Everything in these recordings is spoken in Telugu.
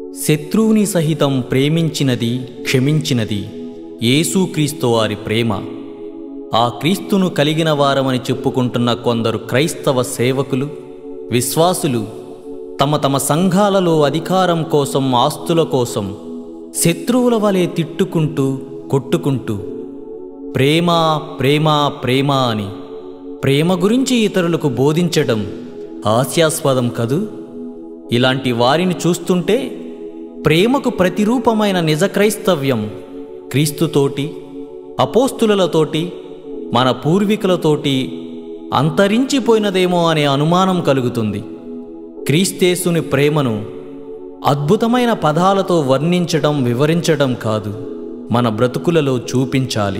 శత్రువుని సహితం ప్రేమించినది క్షమించినది యేసుక్రీస్తు వారి ప్రేమ ఆ క్రీస్తును కలిగిన వారమని చెప్పుకుంటున్న కొందరు క్రైస్తవ సేవకులు విశ్వాసులు తమ తమ సంఘాలలో అధికారం కోసం ఆస్తుల కోసం శత్రువుల వలె తిట్టుకుంటూ కొట్టుకుంటూ ప్రేమ ప్రేమ ప్రేమ అని ప్రేమ గురించి ఇతరులకు బోధించడం హాస్యాస్పదం కదూ ఇలాంటి వారిని చూస్తుంటే ప్రేమకు ప్రతిరూపమైన నిజ క్రైస్తవ్యం క్రీస్తుతోటి అపోస్తులతోటి మన పూర్వీకులతోటి అంతరించిపోయినదేమో అనే అనుమానం కలుగుతుంది క్రీస్తేసుని ప్రేమను అద్భుతమైన పదాలతో వర్ణించడం వివరించడం కాదు మన బ్రతుకులలో చూపించాలి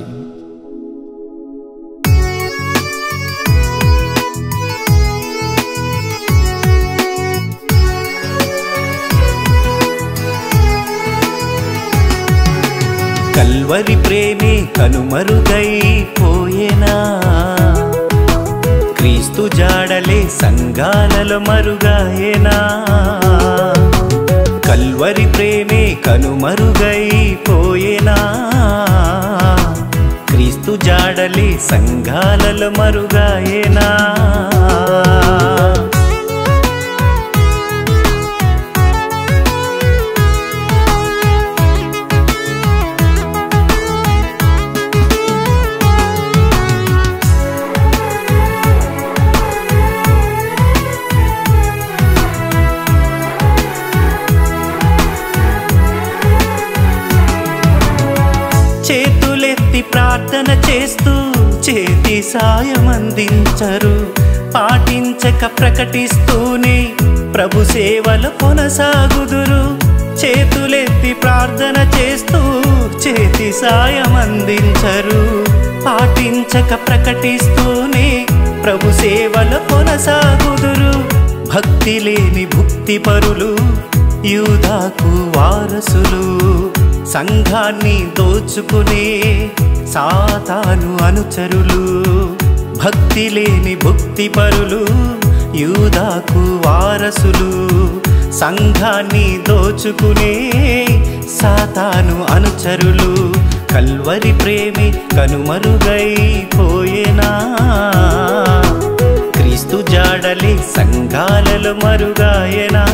కల్వరి ప్రేమే కనుమరుగై పోయేనా క్రీస్తు జాడలే సంఘాలలో మరుగాయేనా కల్వరి ప్రేమే కనుమరుగై పోయేనా క్రీస్తు జాడలే సంఘాలలో మరుగాయేనా చేతులెత్తి ప్రార్థన చేస్తూ చేతి సాయం అందించరు పాటించక ప్రకటిస్తూనే ప్రభు సేవలు కొనసాగుదురు చేతులెత్తి ప్రార్థన చేస్తూ చేతి సాయం అందించరు పాటించక ప్రకటిస్తూనే ప్రభు సేవలు కొనసాగుదురు భక్తి లేని భుక్తి పరులు యూదాకు వారసులు సంఘాన్ని దోచుకునే సాతాను అనుచరులు భక్తి లేని భుక్తి పరులు యూదాకు వారసులు సంఘాన్ని దోచుకునే సాతాను అనుచరులు కల్వరి ప్రేమి కనుమరుగై పోయేనా క్రీస్తు జాడలి సంఘాలలో మరుగాయనా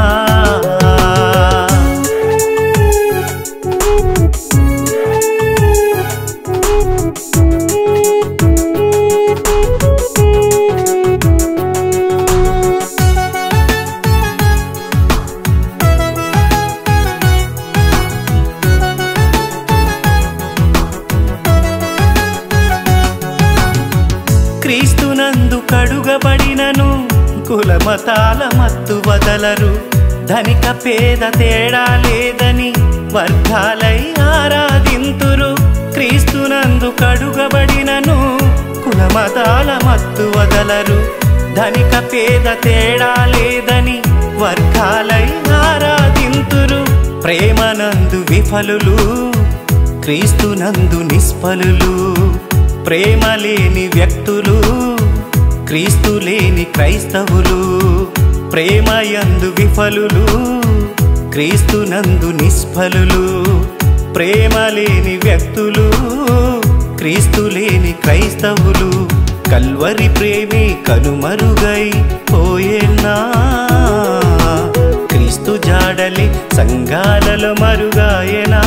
క్రీస్తునందు కడుగబడినను కులమతాల మత్తు వదలరు ధనిక పేద తేడా లేదని వర్గాలై ఆరాధింతురు క్రీస్తునందు కడుగబడినను కులమతాల మత్తు వదలరు ధనిక పేద తేడా లేదని వర్గాలై ఆరాధింతురు ప్రేమనందు విఫలులు క్రీస్తునందు నిష్ఫలులు ప్రేమ లేని వ్యక్తులు క్రీస్తు లేని క్రైస్తవులు ప్రేమయందు విఫలులు క్రీస్తునందు నిష్ఫలులు ప్రేమ లేని వ్యక్తులు క్రీస్తు లేని క్రైస్తవులు కల్వరి ప్రేమి కనుమరుగై పోయేనా క్రీస్తు జాడలి సంఘాలలో మరుగాయనా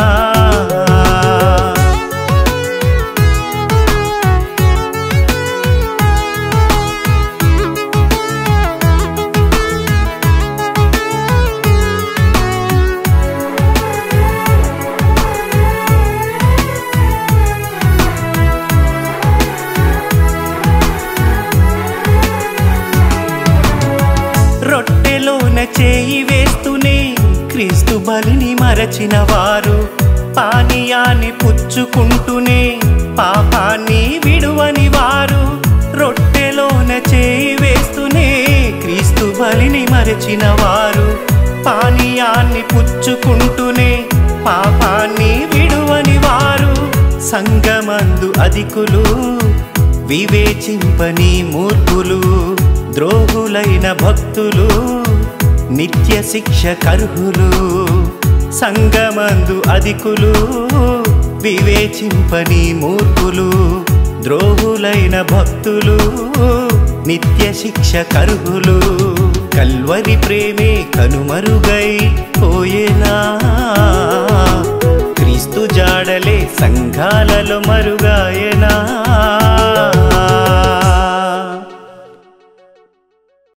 రొట్టెలోన చేయి వేస్తూనే క్రీస్తు బలిని మరచిన వారు పానీయాన్ని పుచ్చుకుంటూనే పాపాన్ని విడువని వారు రొట్టెలోన చేయి వేస్తూనే క్రీస్తు బలిని మరచిన వారు పానీయాన్ని పుచ్చుకుంటూనే పాపాన్ని విడువని వారు సంగమందు అధికులు వివేచింపని మూర్ఖులు ద్రోహులైన భక్తులు నిత్య శిక్ష కర్హులు సంగమందు అధికులు వివేచింపని మూర్ఖులు ద్రోహులైన భక్తులు నిత్య శిక్ష కర్హులు కల్వరి ప్రేమే కనుమరుగై పోయేనా క్రీస్తు జాడలే సంఘాలలో మరుగాయనా